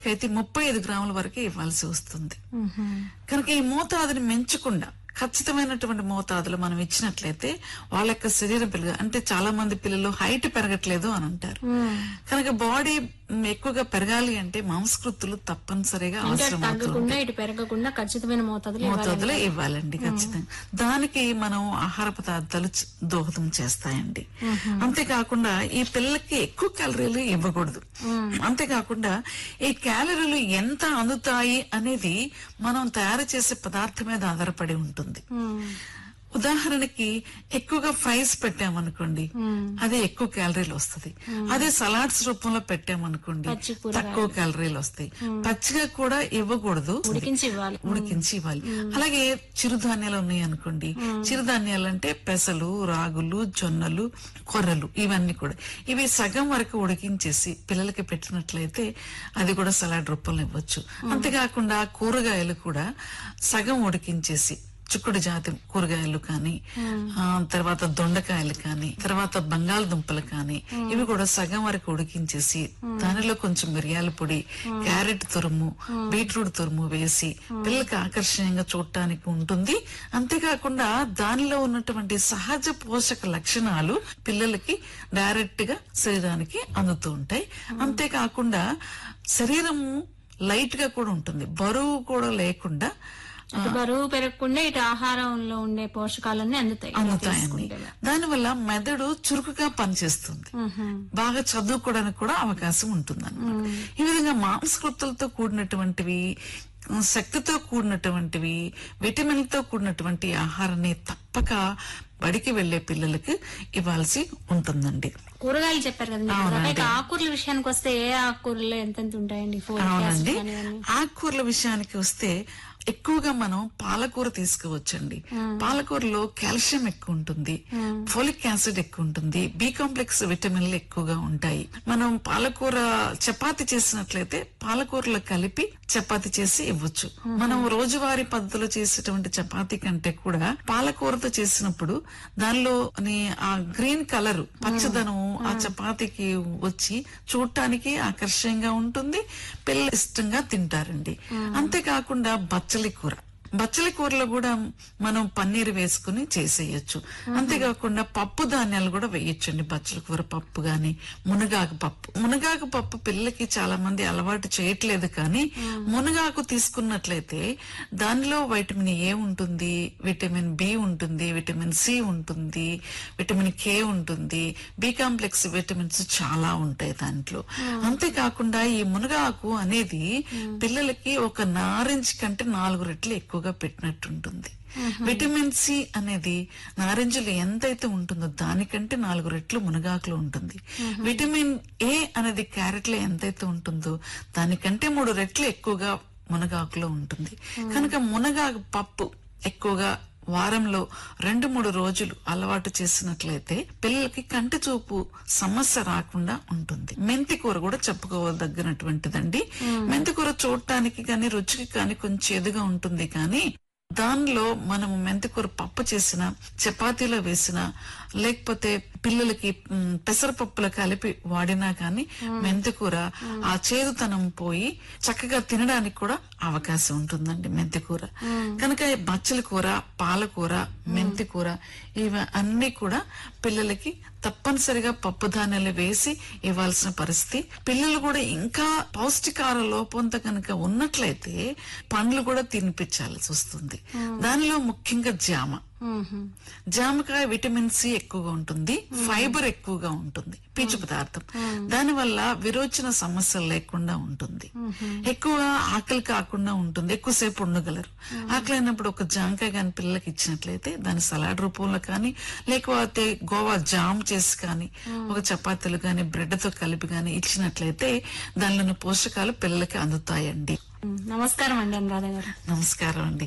అయితే ముప్పై ఐదు గ్రాముల వరకు ఇవ్వాల్సి వస్తుంది కనుక ఈ మోతాదుని పెంచకుండా ఖచ్చితమైనటువంటి మోతాదులు మనం ఇచ్చినట్లయితే వాళ్ళ యొక్క శరీరం పెరుగు అంటే చాలా మంది పిల్లలు హైట్ పెరగట్లేదు అని అంటారు కనుక బాడీ ఎక్కువగా పెరగాలి అంటే మాంసకృతులు తప్పనిసరిగా అంటే అవసరం అవుతుంది తగ్గకుండా ఇటు పెరగకుండా ఖచ్చితమైన మోతాదులు ఇవ్వాలి. మోతాదులో ఇవ్వాలండి ఖచ్చితంగా దానికి మనం ఆహార పదార్థాలు చ- దోహదం చేస్తాయండి అంతేకాకుండా ఈ పిల్లలకి ఎక్కువ క్యాలరీలు ఇవ్వకూడదు అంతేకాకుండా ఈ క్యాలరీలు ఎంత అందుతాయి అనేది మనం తయారు చేసే పదార్థం మీద ఆధారపడి ఉంటుంది ఉమ్. ఉదాహరణకి ఎక్కువగా ఫ్రైస్ పెట్టామనుకోండి అదే ఎక్కువ క్యాలరీలు వస్తుంది అదే సలాడ్స్ రూపంలో పెట్టామనుకోండి పచ్చి కూరగాయలు. తక్కువ క్యాలరీలు వస్తాయి పచ్చిగా కూడా ఇవ్వకూడదు ఉడికించి ఇవ్వాలి ఉడికించి ఇవ్వాలి అలాగే చిరుధాన్యాలు ఉన్నాయి అనుకోండి చిరుధాన్యాలు అంటే పెసలు రాగులు జొన్నలు కొర్రలు ఇవన్నీ కూడా ఇవి సగం వరకు ఉడికించేసి పిల్లలకి పెట్టినట్లయితే అది కూడా సలాడ్ రూపంలో ఇవ్వచ్చు అంతేకాకుండా కూరగాయలు కూడా సగం ఉడికించేసి చిక్కుడు జాతి కూరగాయలు కానీ ఆ, తర్వాత దొండకాయలు కానీ తర్వాత బంగాళదుంపలు కానీ ఇవి కూడా సగం వరకు ఉడికించేసి దానిలో కొంచెం మిరియాల పొడి క్యారెట్ తురుము బీట్రూట్ తురుము వేసి పిల్లలకి ఆకర్షణీయంగా చూడటానికి ఉంటుంది అంతేకాకుండా దానిలో ఉన్నటువంటి సహజ పోషక లక్షణాలు పిల్లలకి డైరెక్ట్ గా శరీరానికి అందుతూ ఉంటాయి అంతేకాకుండా శరీరము లైట్ గా కూడా ఉంటుంది బరువు కూడా లేకుండా అటు బరువు పెరగకుండా ఇటు ఆహారంలో ఉండే పోషకాలన్నీ అందుతాయి అందుతాయండి దానివల్ల మెదడు చురుకుగా పనిచేస్తుంది బాగా చదువుకోవడానికి కూడా అవకాశం ఉంటుంది ఈ విధంగా మాంసకృతులతో కూడినటువంటివి శక్తితో కూడినటువంటివి విటమిన్లతో కూడినటువంటి ఆహారాన్ని తప్పక బడికి వెళ్లే పిల్లలకి ఇవ్వాల్సి ఉంటుందండి కూరగాయలు చెప్పారు కదా మీరు ఇందాక. ఇక ఆకుకూరల విషయానికి వస్తే ఏ ఆకుకూరలు ఎంతెంత ఉంటాయండి ఫోలిక్ యాసిడ్ అవునండి కానీ ఇవన్నీ. ఆకుకూరల విషయానికి వస్తే ఎక్కువగా మనం పాలకూర తీసుకోవచ్చండి పాలకూరలో కాల్షియం ఎక్కువ ఉంటుంది ఫోలిక్ యాసిడ్ ఎక్కువ ఉంటుంది బి కాంప్లెక్స్ విటమిన్లు ఎక్కువగా ఉంటాయి మనం పాలకూర చపాతి చేసినట్లయితే పాలకూరలో కలిపి చపాతి చేసి ఇవ్వచ్చు మనం రోజువారీ పద్ధతిలో చేసేటువంటి చపాతి కంటే కూడా పాలకూరతో చేసినప్పుడు దానిలో ఆ గ్రీన్ కలర్ పచ్చదనం ఆ చపాతీకి వచ్చి చూడటానికి ఆకర్షణీయంగా ఉంటుంది పిల్లలు ఇష్టంగా తింటారండి అంతేకాకుండా బచ్చలి కూర బచ్చలి కూరలో కూడా మనం పన్నీర్ వేసుకుని చేసేయచ్చు అంతేకాకుండా పప్పు ధాన్యాలు కూడా వేయొచ్చండి బచ్చలి కూర పప్పు గాని మునగాకు పప్పు మునగాకు పప్పు పిల్లలకి చాలా మంది అలవాటు చేయట్లేదు కానీ మునగాకు తీసుకున్నట్లయితే దానిలో వైటమిన్ ఏ ఉంటుంది విటమిన్ బి ఉంటుంది విటమిన్ సి ఉంటుంది విటమిన్ కే ఉంటుంది బి కాంప్లెక్స్ విటమిన్స్ చాలా ఉంటాయి దాంట్లో అంతేకాకుండా ఈ మునగాకు అనేది పిల్లలకి ఒక నారింజ కంటే నాలుగు రెట్లు ఎక్కువగా పెట్టినట్టుంటుంది విటమిన్ సి అనేది నారింజలో ఎంతైతే ఉంటుందో దానికంటే నాలుగు రెట్లు మునగాకులో ఉంటుంది విటమిన్ ఏ అనేది క్యారెట్ లో ఎంతైతే ఉంటుందో దానికంటే మూడు రెట్లు ఎక్కువగా మునగాకులో ఉంటుంది కనుక మునగాకు పప్పు ఎక్కువగా వారంలో రెండు మూడు రోజులు అలవాటు చేసినట్లయితే పిల్లలకి కంటి చూపు సమస్య రాకుండా ఉంటుంది మెంతి కూర కూడా చెప్పుకోదగినటువంటిదండి మెంతి కూర చూడటానికి కానీ రుచికి కానీ కొంచెం ఎదుగా ఉంటుంది కానీ దానిలో మనము మెంతికూర పప్పు చేసిన చపాతీలో వేసిన లేకపోతే పిల్లలకి మ్, పెసరపప్పులో కలిపి వాడినా కానీ మెంతికూర ఆ చేదుతనం పోయి చక్కగా తినడానికి కూడా అవకాశం ఉంటుందండి మెంతికూర కనుక ఈ బచ్చల కూర పాలకూర మెంతికూర ఇవి అన్ని కూడా పిల్లలకి తప్పనిసరిగా పప్పు ధాన్యాలు వేసి ఇవ్వాల్సిన పరిస్థితి పిల్లలు కూడా ఇంకా పౌష్టికార లోపంతో కనుక ఉన్నట్లయితే పండ్లు కూడా తినిపించాల్సి వస్తుంది దానిలో ముఖ్యంగా జామ మ్మ్. జామకాయ విటమిన్ సి ఎక్కువగా ఉంటుంది ఫైబర్ ఎక్కువగా ఉంటుంది పీచు పదార్థం దానివల్ల విరోచన సమస్యలు లేకుండా ఉంటుంది ఎక్కువ ఆకలి కాకుండా ఉంటుంది ఎక్కువసేపు ఉండగలరు ఆకలి అయినప్పుడు ఒక జామకాయ కానీ పిల్లలకి ఇచ్చినట్లయితే దాని సలాడ్ రూపంలో కానీ లేకపోతే గోవా జామ్ చేసి కానీ ఒక చపాతీలు కానీ బ్రెడ్ తో కలిపి కానీ ఇచ్చినట్లయితే దానిలోని పోషకాలు పిల్లలకి అందుతాయండి మ్మ్. నమస్కారం అండి అనురాధ గారు నమస్కారం అండి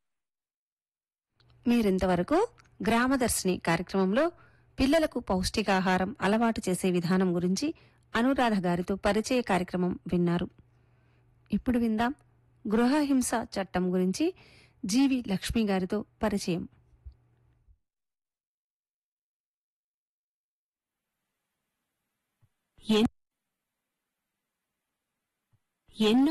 మీరింతవరకు గ్రామదర్శిని కార్యక్రమంలో పిల్లలకు పౌష్టికాహారం అలవాటు చేసే విధానం గురించి అనురాధ గారితో పరిచయ కార్యక్రమం విన్నారు ఇప్పుడు విందాం గృహహింస చట్టం గురించి జీవి లక్ష్మి గారితో పరిచయం ఎన్నో